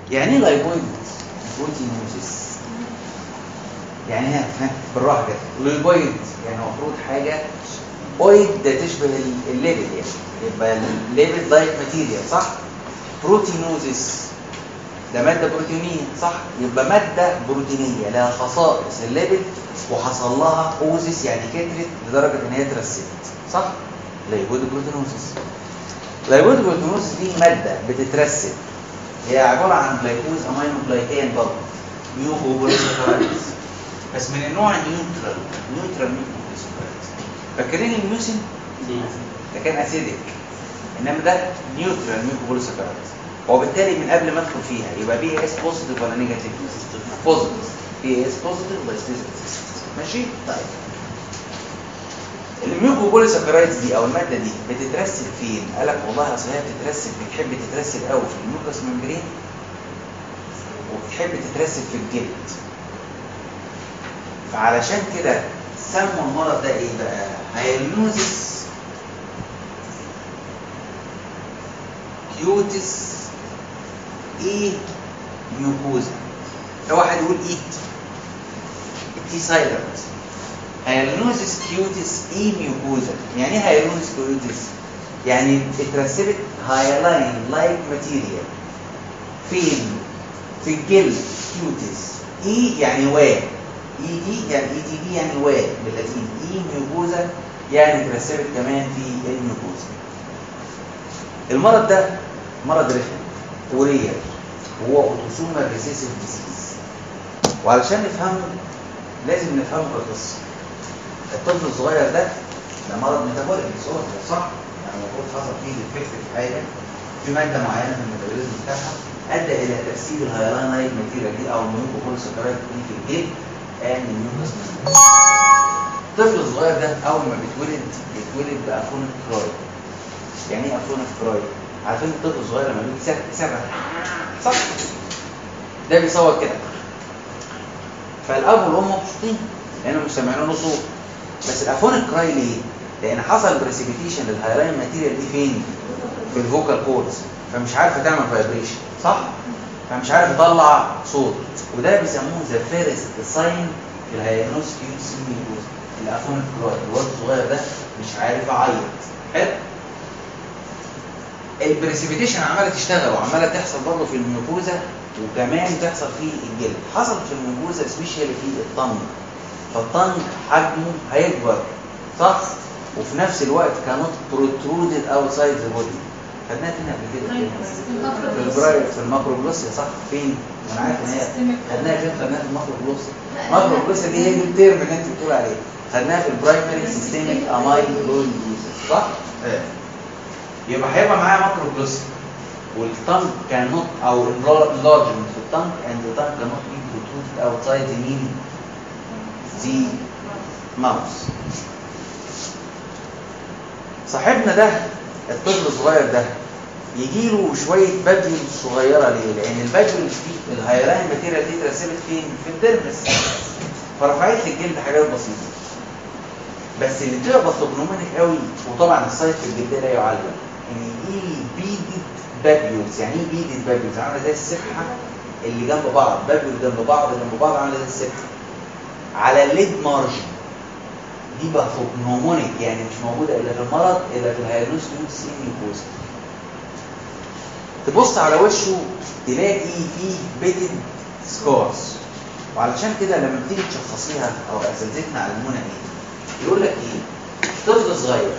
يعني ايه لايبويد بروتينوزيس يعني هنا ها، بالراحه كده لايبويد يعني المفروض حاجه اويد ده تشبه ال- الليبل يعني يبقى الليبل لايك ماتيريال صح بروتينوزيس ده ماده بروتينيه صح يبقى ماده بروتينيه لها خصائص الليبل وحصل لها اوزيس يعني كترت لدرجه ان هي اترسبت صح لايبويد بروتينوزيس لايبويد بروتينوزيس دي ماده بتترسب هي عباره عن جلايكوز امينو جلايكان برضه ميوكوبوليساكرايدز بس من النوع النيوترال نيوترال ميوكوبوليساكرايدز فاكرين الميوسين ده كان اسيدك انما ده نيوترال ميوكوبوليساكرايدز وبالتالي من قبل ما ادخل فيها يبقى بي اس بوزيتيف ولا نيجاتيف بوزيتيف بي اس بوزيتيف ولا ماشي طيب الميوكوبوليساكرايدز دي او الماده دي بتترسب فين قال لك والله اصل هي بتترسب بتحب تترسب قوي في الميوكس ممبرين وبتحب تترسب في الجلد فعلشان كده سموا المرض ده ايه بقى هايلوزيس كيوتس ايه ميوكوزا لو واحد يقول ايت تي سايلنت هايلونوزيس كيوتس اي ميوكوزا يعني ايه هايلونوزيس كيوتس يعني اترسبت هايلاين لايك ماتيريال فين في الجلد كيوتس اي يعني وا اي دي يعني اي تي دي يعني وا باللاتيني اي ميوكوزا يعني اترسبت كمان في الميوكوزا المرض ده مرض رخم ورير هو اوتوسومال ريسيسيف ديزيز وعلشان نفهمه لازم نفهمه كقصه الطفل الصغير ده ده مرض ميتابوليك ديسوردر صح؟ يعني المفروض حصل فيه ديفكت في حاجه في ماده معينه في الميتابوليزم بتاعها ادى الى ترسيب الهيلان لايك ماتيريال دي او الميوكوبوليساكرايد دي في الجلد and الميوكس الطفل الصغير ده اول ما بيتولد بيتولد بافونيك كراي يعني ايه افونيك كراي؟ عارفين الطفل الصغير لما بيجي يصرخ صح؟ ده بيصوت كده فالاب والام مبسوطين لانهم مش سامعين له صوت بس الافونيك كراي ليه؟ لان حصل بريسيبيتيشن للهايلاين ماتيريال دي فين؟ في الفوكال كوردز فمش عارف تعمل فايبريشن صح؟ فمش عارف يطلع صوت وده بيسموه ذا فيرست ساين في الهايلانوس كيوتس ميوكوز الافونيك كراي الولد الصغير ده مش عارف يعيط حلو؟ البريسيبيتيشن عماله تشتغل وعماله تحصل برضه في الميوكوزا وكمان تحصل في الجلد حصلت في الميوكوزا سبيشالي في الطنج فالطنج حجمه هيكبر صح وفي نفس الوقت كانت بروترودد اوتسايد ذا بودي خدناها فين قبل كده في البراير في الماكروجلوسيا صح فين انا عارف ان هي خدناها فين خدناها في الماكروجلوسيا الماكروجلوسيا دي هي دي الترم اللي انت بتقول عليه خدناها في البرايمري سيستميك امايلويد صح؟ ايه يبقى هيبقى معايا ماكروجلوسيا والتنج كان نوت او enlargement في التنج and the tongue cannot be protruded outside the mean the mouth صاحبنا ده الطفل الصغير ده يجي له شويه بادجولز صغيره ليه؟ لان البادجولز دي الهيلاين ماتيريال دي اترسبت فين؟ في الدرمس فرفعت لي الجلد حاجات بسيطه بس اللي بتبقى باثوجنومونيك قوي وطبعا السايت في الجلد لا يعلم ان دي بيدد بابيولز يعني ايه بيدد بابيولز عامله زي السبحه اللي جنب بعض بابيول جنب بعض جنب بعض عامله زي السبحه على الليد مارجن دي باثوجنومونيك يعني مش موجوده الا في المرض الا في الهيالوس سيميوكوزا تبص على وشه تلاقي فيه بيتد سكارز وعلشان كده لما بتيجي تشخصيها او اساتذتنا علمونا ايه يقول لك ايه طفل صغير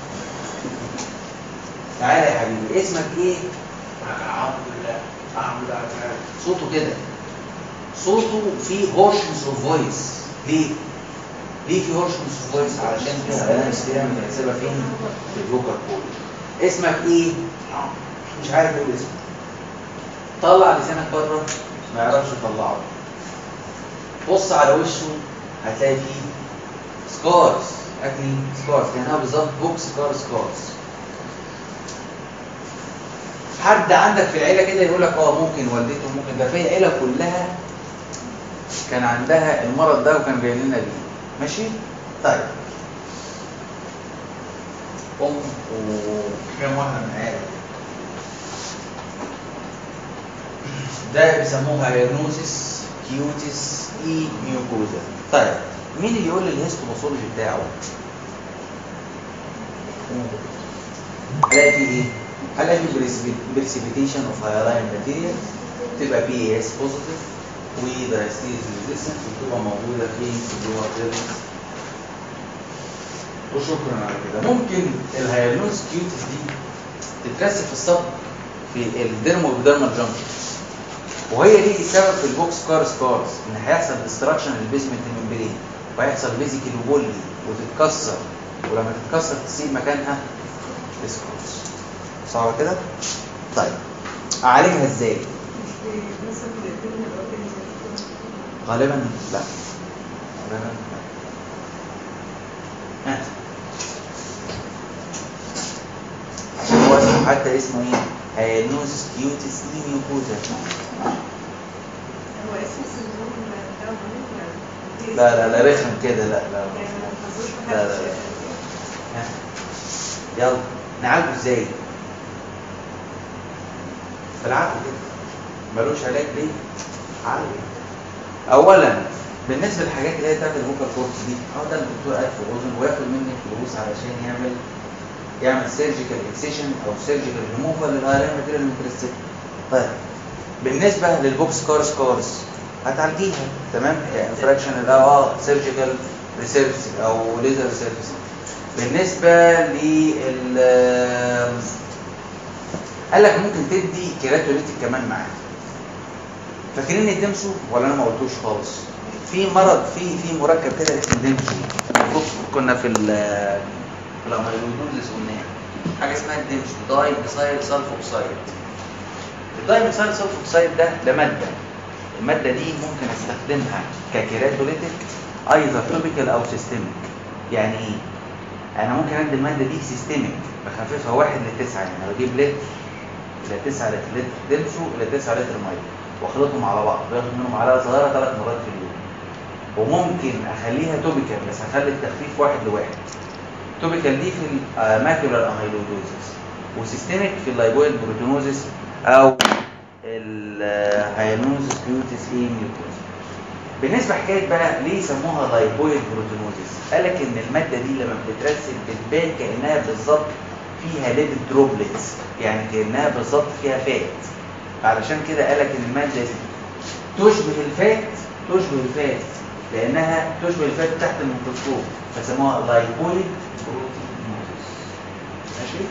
تعالى يا حبيبي اسمك ايه الحمد لله الحمد لله صوته كده صوته فيه هورشنس اوف فويس ليه ليه في هورشنس اوف فويس علشان كده انا كده متحسبه فين في الفوكال كورد اسمك ايه مش عارف يقول اسمه طلع لسانك بره ما يعرفش يطلعه بص على وشه هتلاقي فيه سكارز اكني سكارز كانها بالظبط بوكس سكار سكارز حد عندك في العيله كده يقول لك اه ممكن والدته ممكن ده في العيله كلها كان عندها المرض ده وكان جاي لنا بيه ماشي طيب ام وكام واحده من عيالك ده بيسموها هايرنوزس كيوتس اي ميوكوزا طيب مين اللي يقول لي الهيستوباثولوجي بتاعه؟ هلاقي فيه ايه؟ هلاقي فيه بريسيبيتيشن اوف هايلاين ماتيريال تبقى بي اي اس بوزيتيف ودايستيز ريزيستنس وتبقى موجوده في جوه الديرمس وشكرا على كده ممكن الهايلونس كيوتس دي تترسب في الصب في الديرمو ابيدرمال جانكشن وهي دي السبب في البوكس كار سكارز ان هيحصل ديستراكشن للبيزمنت الممبرين وهيحصل بيزيكال وبولي وتتكسر ولما تتكسر تسيب مكانها سكارز صعبه كده؟ طيب اعالجها ازاي؟ غالبا لا غالبا لا ها. عشان هو اسمه حتى اسمه ايه؟ هايلونس كيوتس اي ميوكوزا هو اسم السندروم بتاعه مهم لا لا لا رخم كده لا لا يعني ما تحفظوش لا، لا، لا. ها. يلا نعالجه ازاي؟ بالعقل كده ملوش علاج ليه؟ عقل اولا بالنسبه للحاجات اللي هي بتاعت الفوكال كورس دي اه ده الدكتور قاعد في الاذن وياخد منك فلوس علشان يعمل يعمل سيرجيكال اكسيشن او سيرجيكال ريموفال للهايلاين ماتيريال المترسبه طيب بالنسبه للبوكس كار سكارز هتعالجيها تمام انفراكشن اه سيرجيكال ريسيرفس او ليزر ريسيرفس بالنسبه لل قال لك ممكن تدي كيراتوليتيك كمان معاه فاكرين الدمسو ولا انا ما قلتوش خالص في مرض في في مركب كده اسمه دمسو المفروض كنا في ال في الاميلويدوزس قلناها حاجه اسمها الدمسو داي ميثايل سلفوكسايد الداي ميثايل سلفوكسايد ده ده ماده الماده دي ممكن استخدمها ككيراتوليتيك ايذر توبيكال او سيستميك يعني ايه انا ممكن ادي الماده دي سيستميك بخففها واحد لتسعه يعني لو اجيب لتر الى 9 لتر دمسو الى 9 لتر ميه واخلطهم على بعض باخد منهم معلقه صغيره ثلاث مرات في اليوم وممكن اخليها توبيكال بس هخلي التخفيف واحد لواحد توبيكال دي في الماكيولار اميلودوزس وسيستميك في اللايبويد بروتينوزس او الهايلونوزس كيوتس اي ميوكوز بالنسبه حكايه بقى ليه سموها لايبويد بروتينوزس قال لك ان الماده دي لما بتترسب بتبان كانها بالظبط فيها ليد دروبلتس يعني كانها بالظبط فيها فات علشان كده قال لك ان الماده دي تشبه الفات تشبه الفات لانها تشبه الفات تحت الميكروسكوب فسموها لايبويد بروتينوزس ماشي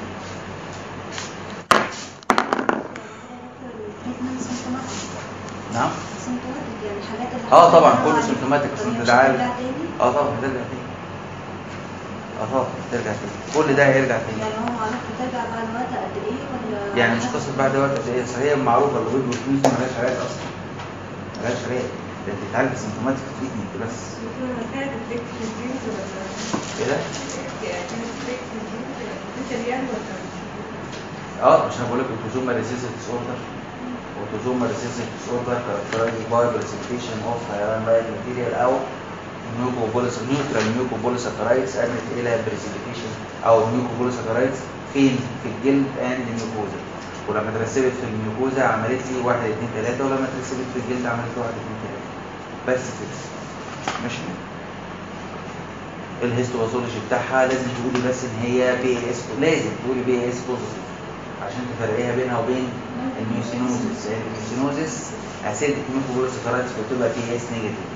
نعم يعني الحاجات اللي اه طبعا هتعملها كله عليك سيمتوماتيك بس الطريقة انت مش ده عارف هترجع تاني؟ اه طبعا هترجع تاني اه طبعا هترجع تاني كل ده هيرجع تاني يعني هو علاقته ترجع بعد وقت قد ايه ولا يعني مش قصه بعد وقت قد ايه أصل هي معروفه الويب والفلوس مالهاش علاج اصلا مالهاش علاج ده انت بتتعالج سيمتوماتيك تريتمنت بس كانت بتفكر في الجينز ولا ايه ده؟ كانت بتفكر في الجينز بتفكر يعني ولا اه مش انا بقول لك اوتوزومال ريسيسيف ديس اوردر اوتوزومال ريسيسيف ديس اوردر كاركترايزد باي بريسبيتيشن اوف هايران لايت ماتيريال او ميوكوبوليس نيوترال ميوكوبوليساكرايدز ادت الى بريسبيتيشن او ميوكوبوليساكرايدز فين في الجلد اند ميوكوزا ولما اترسبت في الميوكوزا عملت لي 1 2 3 ولما اترسبت في الجلد عملت لي 1 2 3 بس كده ماشي الهيستوباثولوجي بتاعها لازم تقولي بس ان هي بي اس لازم تقولي بي اس بوزيتيف عشان تفرقيها بينها وبين الميوسينوزس يعني الميوسينوزس اسيدك ميوكوبوليساكرايدز بتبقى بي اس نيجاتيف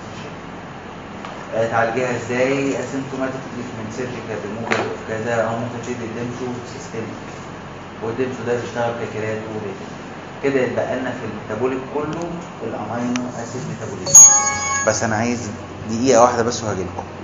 تعالجيها ازاي اسيمتوماتيك تريتمنت سيرجيكال ريموفال كذا او ممكن تدي الدمسو سيستميك والدمسو ده بيشتغل ككرات وريت كده يتبقى لنا في الميتابوليك كله الامينو اسيد ميتابوليزم بس انا عايز دقيقه واحده بس وهجيلكم